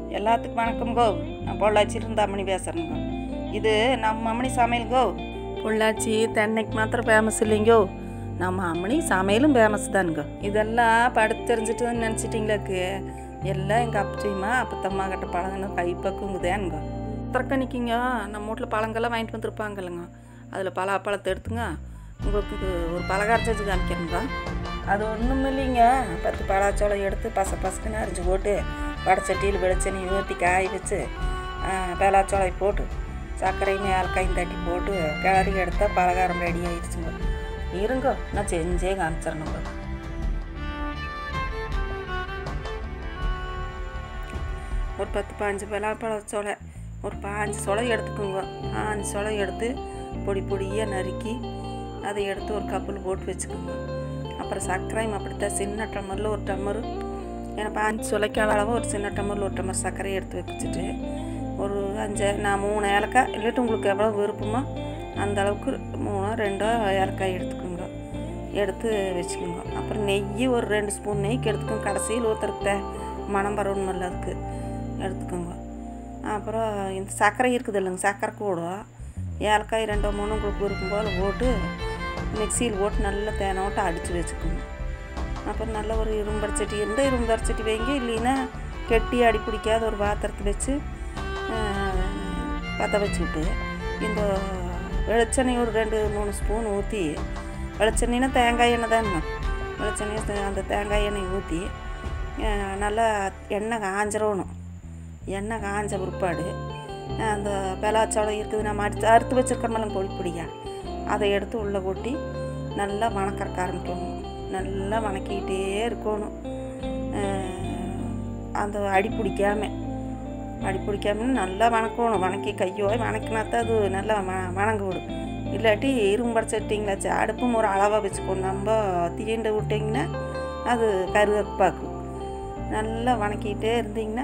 எல்லாத்துக்கும் வணக்கம் கோ நான் பொள்ளாச்சி இருந்தாமணி பேசுகிறேங்க இது நம்ம அம்மணி சமையல் கோ பொள்ளாச்சி தென்னைக்கு மாத்திரம் ஃபேமஸ் இல்லைங்கோ நம்ம அம்மணி சமையலும் ஃபேமஸ் தானுங்க இதெல்லாம் படுத்து தெரிஞ்சிட்டுன்னு நினச்சிட்டிங்களாக்கு எல்லாம் எங்கள் அப்பச்சியம்மா அப்பத்தம்மா கிட்ட பழகின கைப்பக்குங்குதேனுங்க திறக்கணிக்கிங்க நம்ம வீட்டில் பழங்கள்லாம் வாங்கிட்டு வந்திருப்பாங்கல்லங்க அதில் பலாப்பழத்தை எடுத்துங்க உங்களுக்கு இது ஒரு பலகார செஞ்சு காமிக்கிறேங்க அது ஒன்றும் இல்லைங்க பத்து பலாச்சோளம் எடுத்து பச பசக்குன்னு அரிஞ்சு போட்டு வடச்சட்டியில் வெளிச்செண்ணி ஊற்றி காய வச்சு பலாச்சோளம் போட்டு சர்க்கரையும் ஏலக்காயும் தட்டி போட்டு கிளறி எடுத்தால் பலகாரம் ரெடி ஆயிடுச்சுங்க இருங்க நான் செஞ்சே காமிச்சிடணுங்க ஒரு பத்து பாஞ்சு பலாப்பழம் சொலை ஒரு பாஞ்சு சொலை எடுத்துக்கோங்க பாஞ்சு சொலை எடுத்து பொடி பொடியாக நறுக்கி அதை எடுத்து ஒரு கப்பில் போட்டு வச்சுக்கோங்க அப்புறம் சர்க்கரையும் அப்படித்தான் சின்ன டம்மரில் ஒரு டம்மரு ஏன்னா பாஞ்சு சொலைக்கால அளவு ஒரு சின்ன டம்மரில் ஒரு டம்மர் சர்க்கரை எடுத்து வச்சுட்டு ஒரு அஞ்சு நான் மூணு ஏலக்காய் இல்லாட்டி உங்களுக்கு எவ்வளோ விருப்பமோ அந்த அளவுக்கு மூணோ ரெண்டோ ஏலக்காய் எடுத்துக்கோங்க எடுத்து வச்சுக்கோங்க அப்புறம் நெய் ஒரு ரெண்டு ஸ்பூன் நெய்க்கு எடுத்துக்கோங்க கடைசியில் ஊற்றுறத மனம் வரணும் இல்லை அதுக்கு எடுத்துக்கோங்க அப்புறம் இந்த சர்க்கரை இருக்குது இல்லைங்க சர்க்கரை கூட ஏலக்காய் ரெண்டோ மூணு உங்களுக்கு விருப்பம் போல் போட்டு மிக்சியில் போட்டு நல்லா தேனோட்டு அடித்து வச்சுக்கோங்க அப்புறம் நல்ல ஒரு இரும்பு சட்டி இருந்தால் இரும்பு சட்டி வைங்க இல்லைன்னா கெட்டி அடி பிடிக்காத ஒரு பாத்திரத்தை வச்சு பற்ற வச்சுக்கிட்டு இந்த வெளிச்செண்ணெய் ஒரு ரெண்டு மூணு ஸ்பூன் ஊற்றி வெளிச்செண்ணெய்னா தேங்காய் எண்ணெய் தானே வெளிச்செண்ணெய் அந்த தேங்காய் எண்ணெய் ஊற்றி நல்லா எண்ணெய் காஞ்சிரணும் எண்ணெய் காஞ்ச பிற்பாடு அந்த பெலாச்சோளம் இருக்குது நம்ம அடித்து அறுத்து வச்சுருக்கோம்ல பொடி பொடியாக அதை எடுத்து உள்ளே கொட்டி நல்லா வணக்கறக்க ஆரம்பிக்கணும் நல்லா வணக்கிக்கிட்டே இருக்கணும் அந்த அடி பிடிக்காம அடி பிடிக்காம நல்லா வணக்கணும் வணக்கி கையோ வணக்கினா தான் அது நல்லா வ வணங்க விடும் இல்லாட்டி இரும்பு சட்டிங்களாச்சு அடுப்பும் ஒரு அளவாக வச்சுக்கணும் நம்ம தீண்டு விட்டிங்கன்னா அது கருகப்பாக்கும் நல்லா வணக்கிட்டே இருந்தீங்கன்னா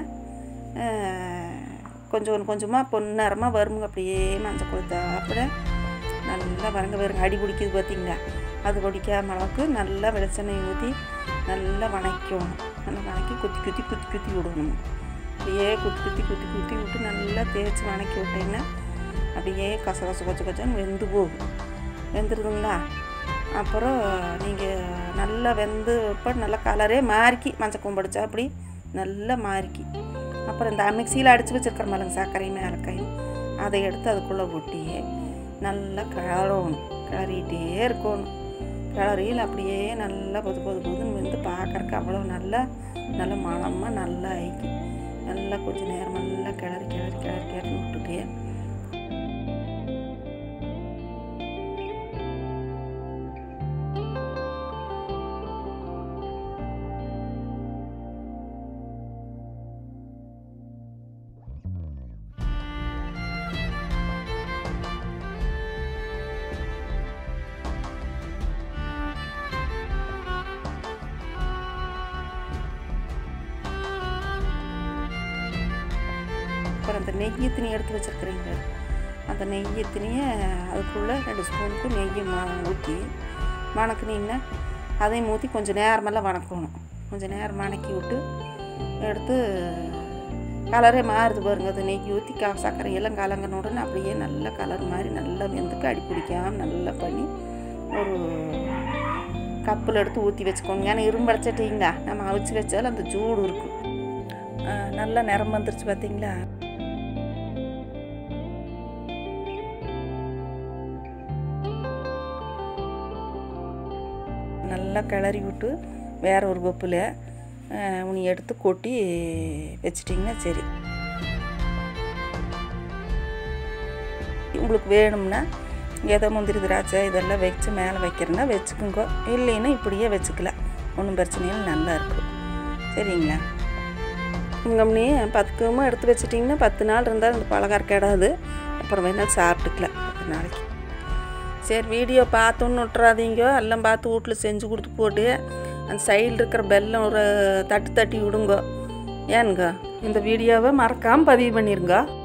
கொஞ்சம் கொஞ்சமாக பொன்னரமாக வருங்க அப்படியே மஞ்சள் கொடுத்தா அப்படியே நல்லா வரங்க வருங்க அடி பிடிக்குது பார்த்தீங்களா அது பிடிக்காம அளவுக்கு நல்லா வெளிச்செண்ணெய் ஊற்றி நல்லா வணக்கணும் நல்லா வணக்கி குத்தி குத்தி குத்தி குத்தி விடணும் அப்படியே குத்தி குத்தி குத்தி குத்தி விட்டு நல்லா தேய்ச்சி வணக்கி விட்டிங்கன்னா அப்படியே கச கச கொச்ச கொச்சன்னு வெந்து போகும் வெந்துருதுங்களா அப்புறம் நீங்கள் நல்லா வெந்து இப்போ நல்லா கலரே மாறிக்கி மஞ்சள் கும்படிச்சா அப்படி நல்லா மாறிக்கி அப்புறம் இந்த மிக்சியில் அடித்து வச்சுருக்கிற மலங்க சர்க்கரையும் ஏலக்காயும் அதை எடுத்து அதுக்குள்ளே கொட்டி நல்லா கிளறணும் கிளறிட்டே இருக்கணும் கிளறியில் அப்படியே நல்லா பொது பொது பொதுன்னு வந்து பார்க்குறக்கு அவ்வளோ நல்லா நல்ல மனமாக நல்லா ஆயிக்கி நல்லா கொஞ்சம் நேரம் நல்லா கிளறி கிளறி கிளறி கிளறி விட்டுட்டே அப்புறம் அந்த நெய் திணி எடுத்து வச்சுருக்குறீங்க அந்த நெய் திணியை அதுக்குள்ளே ரெண்டு ஸ்பூனுக்கு நெய் மா ஊற்றி வணக்குனீங்கன்னா அதையும் ஊற்றி கொஞ்சம் நேரமெல்லாம் வணக்கணும் கொஞ்சம் நேரம் வணக்கி விட்டு எடுத்து கலரே மாறுது பாருங்க அது நெய் ஊற்றி க சர்க்கரையெல்லாம் கலங்கின உடனே அப்படியே நல்ல கலர் மாதிரி நல்லா வெந்துக்கு அடி பிடிக்காமல் நல்லா பண்ணி ஒரு கப்பில் எடுத்து ஊற்றி வச்சுக்கோங்க ஏன்னா இரும்பு அடைச்சிட்டிங்களா நம்ம அவிச்சு வச்சாலும் அந்த சூடு இருக்கும் நல்லா நிறம் வந்துருச்சு பார்த்தீங்களா நல்லா கிளறி விட்டு வேற ஒரு கொப்பில் உனி எடுத்து கொட்டி வச்சிட்டிங்கன்னா சரி உங்களுக்கு வேணும்னா எதை முந்திரி திராட்சை இதெல்லாம் வச்சு மேலே வைக்கிறேன்னா வச்சுக்கோங்க இல்லைன்னா இப்படியே வச்சுக்கலாம் ஒன்றும் பிரச்சனை இல்லை நல்லா இருக்கும் சரிங்களா உங்கம்னே பத்துக்கமா எடுத்து வச்சிட்டிங்கன்னா பத்து நாள் இருந்தால் அந்த பலகாரம் கிடாது அப்புறம் வேணால் சாப்பிட்டுக்கலாம் பத்து நாளைக்கு சரி வீடியோ பார்த்தோன்னு விட்றாதீங்க எல்லாம் பார்த்து வீட்டில் செஞ்சு கொடுத்து போட்டு அந்த சைடில் இருக்கிற பெல்லம் ஒரு தட்டு தட்டி விடுங்க ஏனுங்க இந்த வீடியோவை மறக்காமல் பதிவு பண்ணிடுங்க